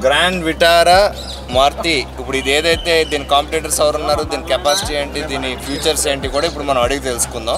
grand Vitara Maruti ఇప్పుడు ఇది ఏదైతే దీని కాంపిటేటర్స్ ఎవరు ఉన్నారు దీని కెపాసిటీ ఏంటి దీని ఫ్యూచర్స్ ఏంటి కూడా ఇప్పుడు మనం అడిగి తెలుసుకుందాం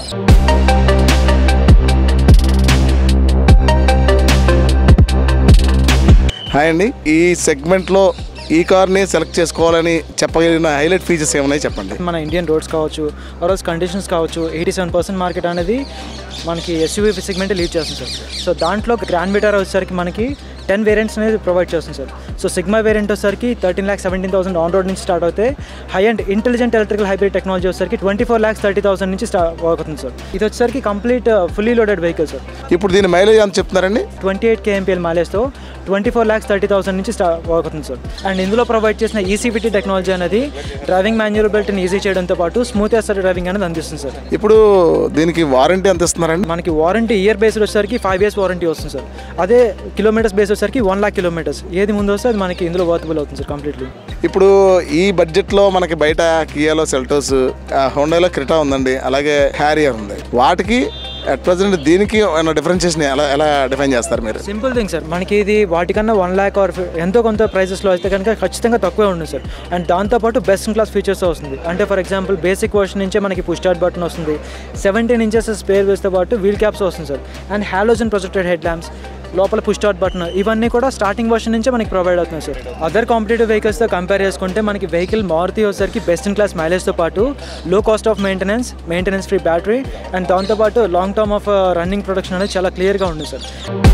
హాయ్ అండి ఈ సెగ్మెంట్లో ఈ కార్ని సెలెక్ట్ చేసుకోవాలని చెప్పగలిగిన హైలైట్ ఫీచర్స్ ఏమున్నాయి చెప్పండి మన ఇండియన్ రోడ్స్ కావచ్చు ఆర్ఎస్ కండిషన్స్ కావచ్చు ఎయిటీ సెవెన్ పర్సెంట్ మార్కెట్ అనేది మనకి ఎస్యూవీ సెగ్మెంట్ లీడ్ చేస్తుంది సార్ సో దాంట్లో గ్రాండ్ మీటర్ వచ్చేసరికి మనకి టెన్ వేరియంట్స్ అనేది ప్రొవైడ్ చేస్తుంది సార్ సో సిగ్మా వేరియంట్ వచ్చేసరికి thirteen lakhs seventeen thousand on road నుంచి స్టార్ట్ అవుతే high and intelligent electrical hybrid technology వచ్చేసరికి twenty four lakhs thirty thousand నుంచి స్టార్ట్ అవుతుంది సార్ ఇది వచ్చేసరికి complete fully loaded vehicle sir ఇప్పుడు దీని మైలేజ్ ఎంత చెప్తున్నారండి ట్వంటీ ఎయిట్ కేఎంపీఎల్ మైలేజ్తో twenty four lakhs thirty thousand నుంచి స్టార్ట్ అవుతుంది సార్ అండ్ ఇందులో ప్రొవైడ్ చేసిన ఈసీబిటీ టెక్నాలజీ అనేది డ్రైవింగ్ మాన్యురబిలిటీని ఈజీ చేయడంతో పాటు స్మూత్ ఎస్ఆర్ డ్రైవింగ్ అనేది అందిస్తుంది సార్ ఇప్పుడు దీనికి వారంటీ ఎంత ఇస్తున్నారండి మనకి వారంటీ ఇయర్ బేస్డ్ వచ్చేసరికి ఫైవ్ ఇయర్స్ వారంటీ వస్తుంది సార్ అదే కిలోమీటర్స్ బేస్ వచ్చేసరికి వన్ లాక్ కిలోమీటర్స్ ఏది ముందు వస్తే అది మనకి ఇందులో వర్తబుల్ అవుతుంది సార్ కంప్లీట్లీ ఇప్పుడు ఈ బడ్జెట్లో మనకి బయట కియాలో సెల్టోస్ హోండాలో క్రిటా ఉందండి అలాగే హ్యారియర్ ఉంది వాటికి అట్ ప్రజెంట్ దీనికి ఏమైనా డిఫరెన్షియేషన్ ఎలా ఎలా డిఫైన్ చేస్తారు మీరు సింపుల్ థింగ్ సార్ మనకి ఇది వాటికన్నా వన్ ల్యాక్ ఆర్ ఎంతో కొంత ప్రైజెస్లో అయితే కనుక ఖచ్చితంగా తక్కువే ఉంటుంది సార్ అండ్ దాంతోపాటు బెస్ట్ ఇన్ క్లాస్ ఫీచర్స్ వస్తుంది అంటే ఫర్ ఎగ్జాంపుల్ బేసిక్ వర్షన్ నుంచే మనకి పుష్ స్టార్ట్ బటన్ వస్తుంది సెవెంటీన్ ఇంచెస్ స్పేర్ వేస్తే పాటు వీల్ క్యాప్స్ వస్తుంది sir and halogen projected head lamps లోపల పుష్ స్టార్ట్ బటన్ ఇవన్నీ కూడా స్టార్టింగ్ వర్షన్ నుంచే మనకి ప్రొవైడ్ అవుతుంది సార్ అదర్ కాంపిటేటివ్ వెహికల్స్తో కంపేర్ చేసుకుంటే మనకి వెహికల్ మారుతి వచ్చేసరికి బెస్ట్ ఇన్ క్లాస్ మైలేజ్తో పాటు low cost of maintenance maintenance free battery and దాంతోపాటు long term of running production అనేది చాలా క్లియర్గా ఉంది సార్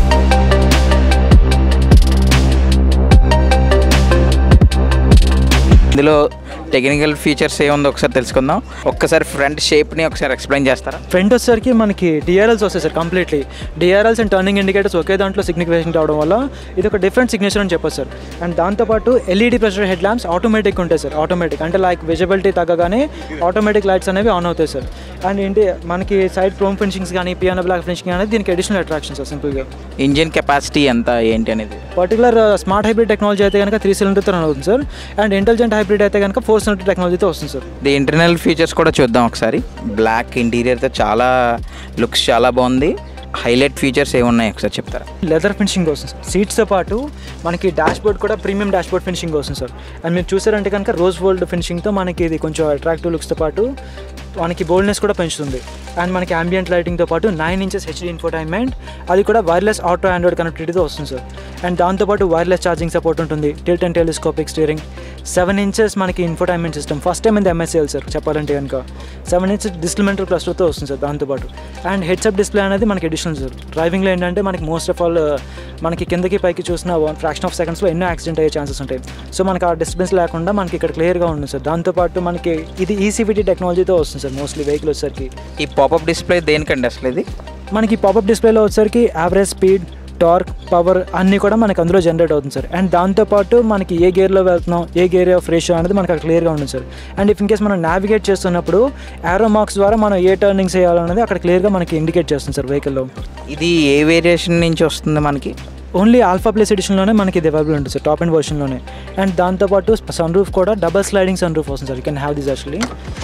ఇందులో టెక్నికల్ ఫీచర్స్ ఏముందో ఒకసారి తెలుసుకుందాం ఒక్కసారి ఫ్రంట్ షేప్ని ఒకసారి ఎక్స్ప్లెయిన్ చేస్తారా ఫ్రంట్ వచ్చేసరికి మనకి డిఆర్ఎల్స్ వస్తాయి sir completely DRLs and turning indicators ఒకే దాంట్లో సిగ్నిఫికేషన్ రావడం వల్ల ఇది ఒక డిఫరెంట్ సిగ్నేచర్ అని చెప్పొచ్చు సార్ అండ్ దాంతోపాటు LED pressure head lamps automatic ఉంటాయి సార్ ఆటోమేటిక్ అంటే లైక్ విజిబిలిటీ తగ్గగానే ఆటోమేటిక్ లైట్స్ అనేవి ఆన్ అవుతాయి సార్ అండ్ ఏంటి మనకి సైడ్ క్రోమ్ ఫినిషింగ్స్ కానీ పియానో బ్లాక్ ఫినిషింగ్ అనేది దీనికి అడిషనల్ అట్రాక్షన్ సార్ సింపుల్గా ఇంజిన్ కెపాసిటీ ఎంత ఏంటి అనేది పర్టికులర్ స్మార్ట్ హైబ్రిడ్ టెక్నాలజీ అయితే కనుక త్రీ సిలిండర్తో రన్ అవుతుంది సార్ అండ్ ఇంటెలిజెంట్ హైబ్రిడ్ అయితే కనుక ఫోర్ సిలిండర్ టెక్నాలజీతో వస్తుంది సార్ ఇది ఇంటర్నల్ ఫీచర్స్ కూడా చూద్దాం ఒకసారి బ్లాక్ ఇంటీరియర్తో చాలా లుక్స్ చాలా బాగుంది హైలైట్ ఫీచర్స్ ఏమున్నాయి ఒకసారి చెప్తారా లెదర్ ఫినిషింగ్ వస్తుంది సార్ సీట్స్తో పాటు మనకి డాష్ బోర్డ్ కూడా ప్రీమియం డాష్ బోర్డ్ ఫినిషింగ్ వస్తుంది సార్ అండ్ మీరు చూసారంటే కనుక రోజ్ గోల్డ్ ఫినిషింగ్తో మనకి ఇది కొంచెం అట్రాక్టివ్ లుక్స్తో పాటు మనకి బోల్డ్నెస్ కూడా పెంచుతుంది అండ్ మనకి అంబియంట్ లైటింగ్తో పాటు నైన్ ఇంచెస్ హెచ్డీ ఇన్ఫోటైన్మెంట్ అది కూడా వైర్లెస్ ఆటో ఆండ్రాయిడ్ కనెక్టివిటీతో వస్తుంది సార్ అండ్ దాంతోపాటు వైర్లెస్ ఛార్జింగ్ సపోర్ట్ ఉంటుంది tilt and telescopic steering seven inches మనకి infotainment system first time in MSL sir చెప్పాలంటే కనుక సెవెన్ ఇంచెస్ డిస్ప్లేమెంటల్ క్లస్టర్తో వస్తుంది సార్ దాంతోపాటు అండ్ హెడ్సప్ డిస్ప్లే అనేది మనకి ఎడిషనల్ సార్ డ్రైవింగ్లో ఏంటంటే మనకి మోస్ట్ ఆఫ్ ఆల్ మనకి కిందకి పైకి చూసిన వన్ ఫ్రాక్షన్ ఆఫ్ సెకండ్స్లో ఎన్నో యాక్సిడెంట్ అయ్యే ఛాన్సెస్ ఉంటాయి సో మనకి ఆ డిస్టెన్స్ లేకుండా మనకి ఇక్కడ క్లియర్గా ఉంది సార్ దాంతోపాటు మనకి ఇది ఈసీబీటీ టెక్నాలజీతో వస్తుంది సార్ మోస్ట్లీ వెహికల్ వచ్చేసరికి ఈ పాపప్ డిస్ప్లే దేనికండి అసలు ఇది మనకి పాపప్ డిస్ప్లేలో వచ్చేసరికి యావరేజ్ స్పీడ్ టార్క్ పవర్ అన్నీ కూడా మనకి అందులో జనరేట్ అవుతుంది సార్ అండ్ దాంతోపాటు మనకి ఏ గేర్లో వెళ్తున్నాం ఏ గేర్ ఆఫ్ రేషియో అనేది మనకి అక్కడ క్లియర్గా ఉంటుంది sir and if in case మనం నావిగేట్ చేస్తున్నప్పుడు ఆరో మార్క్స్ ద్వారా మనం ఏ టర్నింగ్స్ చేయాలనేది అక్కడ క్లియర్గా మనకి ఇండికేట్ చేస్తుంది సార్ వెహికల్లో ఇది ఏ వేరియేషన్ నుంచి వస్తుంది మనకి ఓన్లీ ఆల్ఫా ప్లస్ ఎడిషన్లోనే మనకి ఇది అవైలబుల్ ఉంటుంది సార్ టాప్ అండ్ వర్షన్లోనే అండ్ దాంతోపాటు సన్ రూఫ్ కూడా డబల్ స్లైడింగ్ సన్ రూఫ్ వస్తుంది sir you can have this actually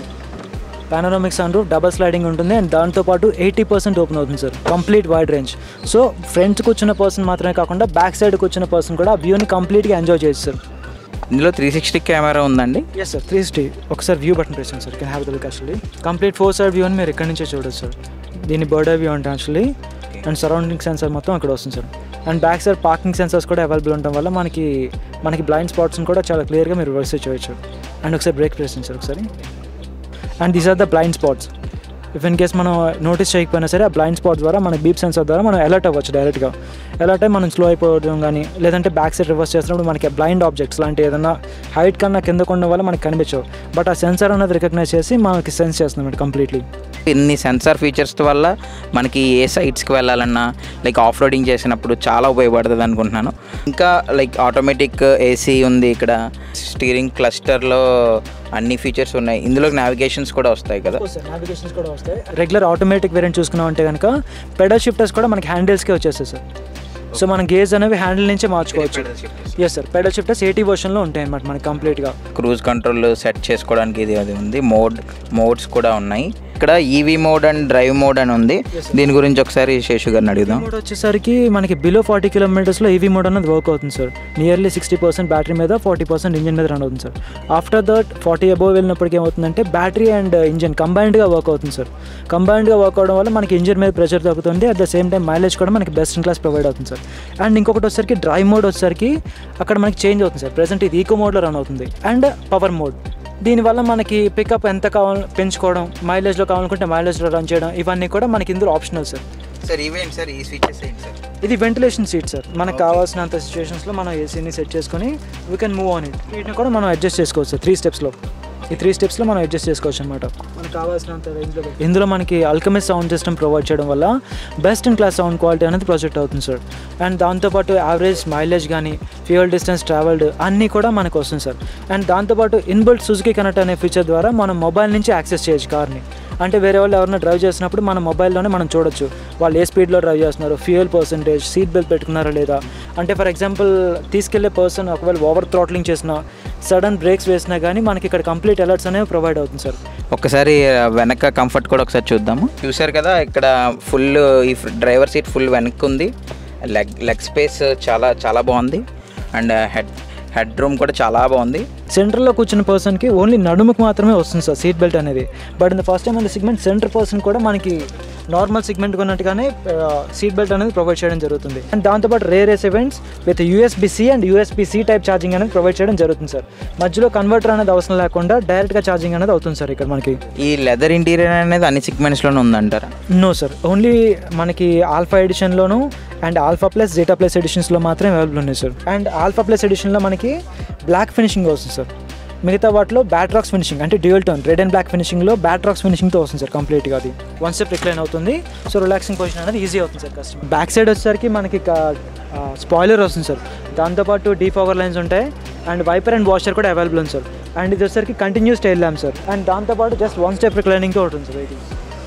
panoramic sun roof double sliding ఉంటుంది అండ్ దాంతోపాటు ఎయిటీ పర్సెంట్ ఓపెన్ అవుతుంది sir complete wide range so ఫ్రంట్కి వచ్చిన పర్సన్ మాత్రమే కాకుండా బ్యాక్ సైడ్కి వచ్చిన పర్సన్ కూడా ఆ వ్యూని కంప్లీట్గా ఎంజాయ్ చేయొచ్చు సార్ ఇందులో త్రీ సిక్స్టీ కెమెరా ఉందండి ఎస్ సార్ త్రీ సిక్స్టీ ఒకసారి వ్యూ బటన్ ప్రెస్ చేయండి sir can have the look actually complete four side view అని మీరు ఎక్కడి నుంచే చూడొచ్చు సార్ దీని బర్డ్ వ్యూ అంటే యాక్చువల్లీ అండ్ సరౌండింగ్ సెన్సర్ మొత్తం అక్కడ వస్తుంది sir and back side parking sensors కూడా అవైలబుల్ ఉండడం వల్ల మనకి మనకి బ్లైండ్ స్పాట్స్ని కూడా చాలా క్లియర్గా మీరు వర్స్ చేయొచ్చు అండ్ ఒకసారి బ్రేక్ ప్రెస్ చేయండి సార్ ఒకసారి and these are the blind spots if in case మనం నోటీస్ చేయకపోయినా సరే ఆ బ్లైండ్ స్పాట్ ద్వారా మన బీప్ సెన్సర్ ద్వారా మనం అలర్ట్ అవ్వచ్చు డైరెక్ట్గా అలర్ట్ అయ్యి మనం స్లో అయిపోవడం కానీ లేదంటే బ్యాక్ సైడ్ రివర్స్ చేసినప్పుడు మనకి బ్లైండ్ ఆబ్జెక్ట్స్ లాంటి ఏదైనా హైట్ కన్నా కింద ఉండడం వల్ల మనకి కనిపించవు బట్ ఆ సెన్సార్ అనేది రికగ్నైజ్ చేసి మనకి సెన్స్ చేస్తుంది కంప్లీట్లీ ఇన్ని సెన్సార్ ఫీచర్స్ వల్ల మనకి ఏ సైట్స్కి వెళ్ళాలన్నా లైక్ ఆఫ్ రోడింగ్ చేసినప్పుడు చాలా ఉపయోగపడుతుంది అనుకుంటున్నాను ఇంకా లైక్ ఆటోమేటిక్ ఏసీ ఉంది ఇక్కడ స్టీరింగ్ క్లస్టర్లో అన్ని ఫీచర్స్ ఉన్నాయి ఇందులో నావిగేషన్స్ కూడా వస్తాయి కదా నావిగేషన్స్ కూడా వస్తాయి రెగ్యులర్ ఆటోమేటిక్ వేరియంట్ చూసుకున్నాం అంటే కనుక పెడల్ షిఫ్టర్స్ కూడా మనకి హ్యాండిల్స్కే వచ్చేస్తాయి సార్ సో మనం గేజ్ అనేవి హ్యాండిల్ నుంచే మార్చుకోవచ్చు yes sir paddle shifters eighty వర్షన్లో ఉంటాయి అన్నమాట మనకి కంప్లీట్గా క్రూజ్ కంట్రోల్ సెట్ చేసుకోవడానికి ఇది అది ఉంది మోడ్ మోడ్స్ కూడా ఉన్నాయి ఇక్కడ EV mode and drive mode అని ఉంది దీని గురించి ఒకసారి శేషు గారిని అడుగుదాం మోడ్ వచ్చేసరికి మనకి బిలో ఫార్టీ కిలోమీటర్స్లో ఈవీ మోడ్ అనేది వర్క్ అవుతుంది sir nearly sixty percent battery మీద ఫార్టీ పర్సెంట్ ఇంజన్ మీద రన్ అవుతుంది sir after that forty above వెళ్ళినప్పటికి ఏమవుతుందంటే బ్యాటరీ అండ్ ఇంజన్ కంబైన్డ్గా వర్క్ అవుతుంది సార్ కంబైన్డ్గా వర్క్ అవడం వల్ల మనకి ఇంజన్ మీద ప్రెషర్ తగ్గుతుంది at the same time mileage కూడా మనకి బెస్ట్ ఇన్ క్లాస్ ప్రొవైడ్ అవుతుంది సార్ అండ్ ఇంకొకటి వచ్చేసరికి డ్రైవ్ మోడ్ వచ్చేసరికి అక్కడ మనకి చేంజ్ అవుతుంది సార్ ప్రెసెంట్ ఇది ఈకో మోడ్లో రన్ అవుతుంది అండ్ పవర్ మోడ్ దీనివల్ల మనకి పికప్ ఎంత కావాలి పెంచుకోవడం మైలేజ్లో కావాలనుకుంటే మైలేజ్లో రన్ చేయడం ఇవన్నీ కూడా మనకి ఇందులో ఆప్షనల్ సార్ సార్ ఇవేంటి సార్ ఈ స్విచెస్ ఏంటి సార్ ఇది వెంటిలేషన్ సీట్ సార్ మనకు కావాల్సినంత సిచ్యువేషన్స్లో మనం ఏసీని సెట్ చేసుకొని we can move on it వీటిని కూడా మనం అడ్జస్ట్ చేసుకోవచ్చు సార్ త్రీ స్టెప్స్లో ఈ త్రీ స్టెప్స్లో మనం అడ్జస్ట్ చేసుకోవచ్చు అనమాట మనకు కావాల్సినంత రేంజ్లో ఇందులో మనకి అల్కమిస్ సౌండ్ సిస్టమ్ ప్రొవైడ్ చేయడం వల్ల best in class sound quality అనేది ప్రొజెక్ట్ అవుతుంది సార్ అండ్ దాంతోపాటు యావరేజ్ మైలేజ్ కానీ ఫ్యూయల్ డిస్టెన్స్ ట్రావెల్డ్ అన్నీ కూడా మనకు వస్తుంది సార్ అండ్ దాంతోపాటు ఇన్బిల్ట్ సుజుకి కనెక్ట్ అనే ఫీచర్ ద్వారా మనం మొబైల్ నుంచి యాక్సెస్ చేయొచ్చు కార్ని అంటే వేరే వాళ్ళు ఎవరైనా డ్రైవ్ చేసినప్పుడు మన మొబైల్లోనే మనం చూడొచ్చు వాళ్ళు ఏ స్పీడ్లో డ్రైవ్ చేస్తున్నారు ఫ్యూయల్ పర్సంటేజ్ సీట్ బెల్ట్ పెట్టుకున్నారా లేదా అంటే ఫర్ ఎగ్జాంపుల్ తీసుకెళ్లే పర్సన్ ఒకవేళ ఓవర్ థ్రాట్లింగ్ చేసినా సడన్ బ్రేక్స్ వేసినా కానీ మనకి ఇక్కడ కంప్లీట్ అలర్ట్స్ అనేవి ప్రొవైడ్ అవుతుంది సార్ ఒకసారి వెనక కంఫర్ట్ కూడా ఒకసారి చూద్దాము చూసారు కదా ఇక్కడ ఫుల్ ఈ డ్రైవర్ సీట్ ఫుల్ వెనక్కి ఉంది లెగ్ లెగ్ స్పేస్ చాలా చాలా బాగుంది అండ్ హెడ్ హెడ్ రూమ్ కూడా చాలా బాగుంది సెంటర్లో కూర్చున్న పర్సన్కి ఓన్లీ నడుముకు మాత్రమే వస్తుంది సార్ సీట్ బెల్ట్ అనేది but in the first time అనే సిగ్మెంట్ సెంటర్ పర్సన్ కూడా మనకి నార్మల్ సిగ్మెంట్ ఉన్నట్టుగానే సీట్ బెల్ట్ అనేది ప్రొవైడ్ చేయడం జరుగుతుంది అండ్ దాంతోపాటు రేర్ ఎస్ events with USB C and USB C type charging అనేది ప్రొవైడ్ చేయడం జరుగుతుంది సార్ మధ్యలో కన్వర్టర్ అనేది అవసరం లేకుండా డైరెక్ట్గా ఛార్జింగ్ అనేది అవుతుంది సార్ ఇక్కడ మనకి ఈ లెదర్ ఇంటీరియర్ అనేది అన్ని సిగ్మెంట్స్లోనే ఉందంటారా నో సార్ ఓన్లీ మనకి ఆల్ఫా ఎడిషన్లోను and alpha plus zeta plus ఎడిషన్స్లో మాత్రమే అవైలబుల్ ఉన్నాయి సార్ అండ్ ఆల్ఫా ప్లస్ ఎడిషన్లో మనకి బ్లాక్ ఫినిషింగ్ వస్తుంది సార్ మిగతా వాటిలో బ్యాట్రాక్స్ ఫినిషింగ్ అంటే dual tone red and black ఫినిషింగ్లో బ్యాట్రాక్స్ ఫినిషింగ్తో వస్తుంది సార్ కంప్లీట్గా అది వన్ స్టెప్ రిక్లైన్ అవుతుంది సో రిలాక్సింగ్ పొజిషన్ అనేది ఈజీ అవుతుంది సార్ కస్టమర్ బ్యాక్ సైడ్ వచ్చేసరికి మనకి స్పాయిలర్ వస్తుంది సార్ దాంతోపాటు డీ పవర్ లైన్స్ ఉంటాయి అండ్ వైపర్ అండ్ వాషర్ కూడా అవైలబుల్ ఉంది సార్ అండ్ ఇది వచ్చేసరికి continuous tail lamp sir and దాంతోపాటు జస్ట్ వన్ స్టెప్ రిక్లైనింగ్తో ఉంటుంది సార్ వెహికల్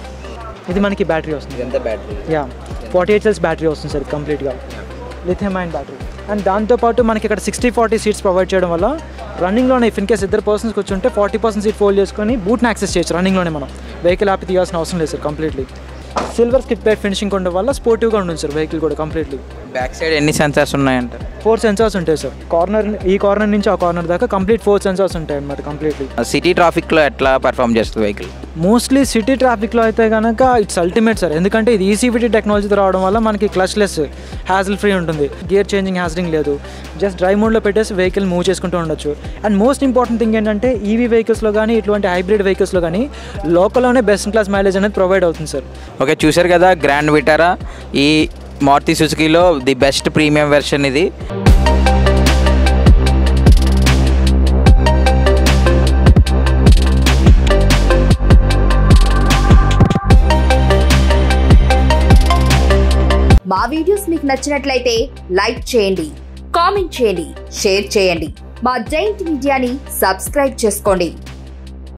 ఇది మనకి బ్యాటరీ వస్తుంది ఎంత బ్యాటరీ యా ఫార్టీ ఎయిట్ సెల్స్ బ్యాటరీ వస్తుంది సార్ కంప్లీట్గా లిథియం ఐన్ బ్యాటరీ అండ్ దాంతోపాటు మనకి ఇక్కడ సిక్స్టీ ఫార్టీ సీట్స్ ప్రొవైడ్ చేయడం వల్ల రన్నింగ్లోనే ఇఫ్ ఇన్ కేస్ ఇద్దరు పర్సన్స్ కూర్చుంటే ఫార్టీ పర్సెంట్ సీట్ ఫోల్డ్ చేసుకొని బూట్ని యాక్సెస్ చేయొచ్చు రన్నింగ్లోనే మనం వెహికల్ ఆపి తీయాల్సిన అవసరం లేదు sir completely silver skid plate finishing ఉండడం వల్ల స్పోర్టివ్గా ఉంటుంది సార్ వెహికల్ కూడా కంప్లీట్లీ బ్యాక్ సైడ్ ఎన్ని సెన్సార్స్ ఉన్నాయంటారు ఫోర్ సెన్సార్స్ ఉంటాయి సార్ కార్నర్ ఈ కార్నర్ నుంచి ఆ కార్నర్ దాకా కంప్లీట్ ఫోర్ సెన్సార్స్ ఉంటాయి అన్నమాట కంప్లీట్లీ సిటీ ట్రాఫిక్లో ఎట్లా పర్ఫామ్ చేస్తుంది వెహికల్ మోస్ట్లీ సిటీ ట్రాఫిక్లో అయితే కనుక ఇట్స్ అల్టిమేట్ సార్ ఎందుకంటే ఇది ఈసీవిటీ టెక్నాలజీతో రావడం వల్ల మనకి క్లచ్లెస్ హ్యాజిల్ ఫ్రీ ఉంటుంది గియర్ చేంజింగ్ హ్యాజిలింగ్ లేదు జస్ట్ డ్రైవ్ మోడ్లో పెట్టేసి వెహికల్ మూవ్ చేసుకుంటూ ఉండొచ్చు అండ్ మోస్ట్ ఇంపార్టెంట్ థింగ్ ఏంటంటే ఈవీ వెహికల్స్లో కానీ ఇటువంటి హైబ్రిడ్ వెహికల్స్లో కానీ లోకల్లోనే బెస్ట్ క్లాస్ మైలేజ్ అనేది ప్రొవైడ్ అవుతుంది సార్ ఓకే చూశారు కదా గ్రాండ్ విటారా ఈ మారుతి సుజుకిలో ది బెస్ట్ ప్రీమియం వెర్షన్ ఇది మా వీడియోస్ మీకు నచ్చినట్లయితే లైక్ చేయండి కామెంట్ చేయండి షేర్ చేయండి మా జైంట్ మీడియాని సబ్స్క్రైబ్ చేసుకోండి